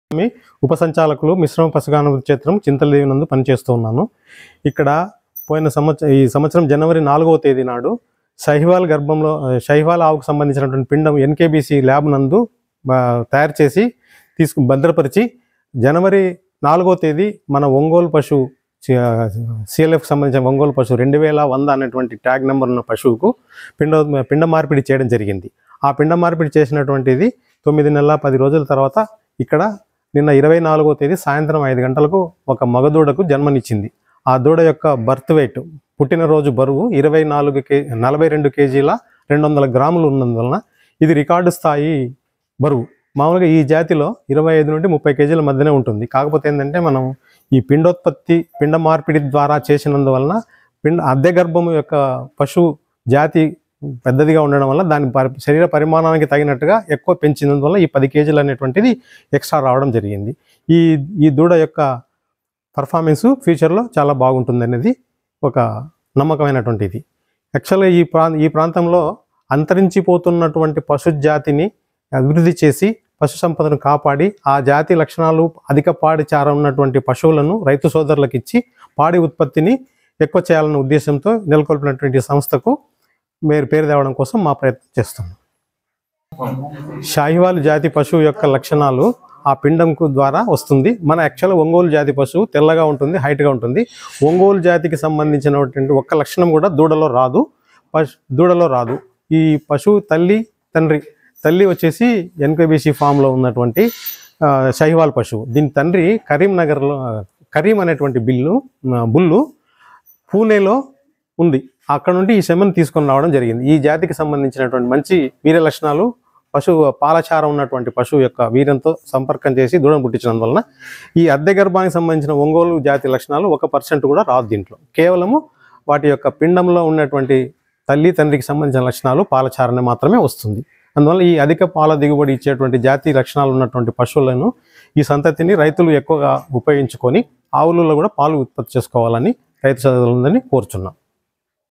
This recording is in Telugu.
మీ ఉపసంచాలకులు మిశ్రమ పశుగాన క్షేత్రం చింతలదేవి నందు పనిచేస్తూ ఉన్నాను ఇక్కడ పోయిన సంవత్సరం ఈ సంవత్సరం జనవరి నాలుగవ తేదీ నాడు షహివాల్ గర్భంలో షహివాల్ ఆవుకు సంబంధించినటువంటి పిండం ఎన్కేబిసి ల్యాబ్ నందు ఆ, తయారు చేసి తీసుకు భద్రపరిచి జనవరి నాలుగో తేదీ మన ఒంగోలు పశు సిఎల్ఎఫ్ సంబంధించిన ఒంగోలు పశువు రెండు వేల వంద అనేటువంటి ట్యాగ్ నెంబర్ ఉన్న పశువుకు పిండ పిండ మార్పిడి చేయడం జరిగింది ఆ పిండ మార్పిడి చేసినటువంటిది తొమ్మిది నెలల పది రోజుల తర్వాత ఇక్కడ నిన్న ఇరవై నాలుగో తేదీ సాయంత్రం ఐదు గంటలకు ఒక మగదూడకు జన్మనిచ్చింది ఆ దూడ యొక్క బర్త్ వెయిట్ పుట్టినరోజు బరువు ఇరవై నాలుగు కే నలభై రెండు కేజీల రెండు వందల గ్రాములు ఉన్నందువలన ఇది రికార్డు స్థాయి బరువు మామూలుగా ఈ జాతిలో ఇరవై ఐదు నుండి ముప్పై కేజీల మధ్యనే ఉంటుంది కాకపోతే ఏంటంటే మనం ఈ పిండోత్పత్తి పిండ మార్పిడి ద్వారా చేసినందువలన పిండ అద్దె గర్భము యొక్క పశువు జాతి పెద్దదిగా ఉండడం వల్ల దాని పరి- శరీర పరిమాణానికి తగినట్టుగా ఎక్కువ పెంచినందువల్ల ఈ పది కేజీలు అనేటువంటిది ఎక్స్ట్రా రావడం జరిగింది ఈ ఈ దూడ యొక్క పర్ఫార్మెన్స్ ఫ్యూచర్లో చాలా బాగుంటుంది అనేది ఒక నమ్మకమైనటువంటిది యాక్చువల్గా ఈ ప్రా ఈ ప్రాంతంలో అంతరించిపోతున్నటువంటి పశు జాతిని అభివృద్ధి చేసి పశు సంపదను కాపాడి ఆ జాతి లక్షణాలు అధిక పాడి చార ఉన్నటువంటి పశువులను రైతు సోదరులకు ఇచ్చి పాడి ఉత్పత్తిని ఎక్కువ చేయాలన్న ఉద్దేశంతో నెలకొల్పినటువంటి సంస్థకు మీరు పేరు తేవడం కోసం మా ప్రయత్నం చేస్తున్నాం షాహివాల్ జాతి పశువు యొక్క లక్షణాలు ఆ పిండంకు ద్వారా వస్తుంది మన యాక్చువల్ ఒంగోలు జాతి పశువు తెల్లగా ఉంటుంది హైట్గా ఉంటుంది ఒంగోలు జాతికి సంబంధించినటువంటి ఒక్క లక్షణం కూడా దూడలో రాదు పశు దూడలో రాదు ఈ పశువు తల్లి తండ్రి తల్లి వచ్చేసి ఎన్కేబిసి ఫామ్లో ఉన్నటువంటి ఆ, షహివాల్ పశువు దీని తండ్రి కరీంనగర్లో కరీం అనేటువంటి బిల్లు ఆ, బుల్లు పూణేలో ఉంది అక్కడ నుండి ఈ సెమన్ తీసుకొని రావడం జరిగింది ఈ జాతికి సంబంధించినటువంటి మంచి వీర లక్షణాలు పశువు పాలచారం ఉన్నటువంటి పశువు యొక్క వీర్యంతో సంపర్కం చేసి దూడను పుట్టించినందువలన ఈ అద్దె గర్భానికి సంబంధించిన ఒంగోలు జాతి లక్షణాలు ఒక పర్సెంట్ కూడా రాదు దీంట్లో కేవలము వాటి యొక్క పిండంలో ఉన్నటువంటి తల్లి తండ్రికి సంబంధించిన లక్షణాలు పాలచారణ మాత్రమే వస్తుంది అందువల్ల ఈ అధిక పాల దిగుబడి ఇచ్చేటువంటి జాతి లక్షణాలు ఉన్నటువంటి పశువులను ఈ సంతతిని రైతులు ఎక్కువగా ఉపయోగించుకొని ఆవులలో కూడా పాలు ఉత్పత్తి చేసుకోవాలని రైతు సోదరులందరినీ కోరుచున్నాం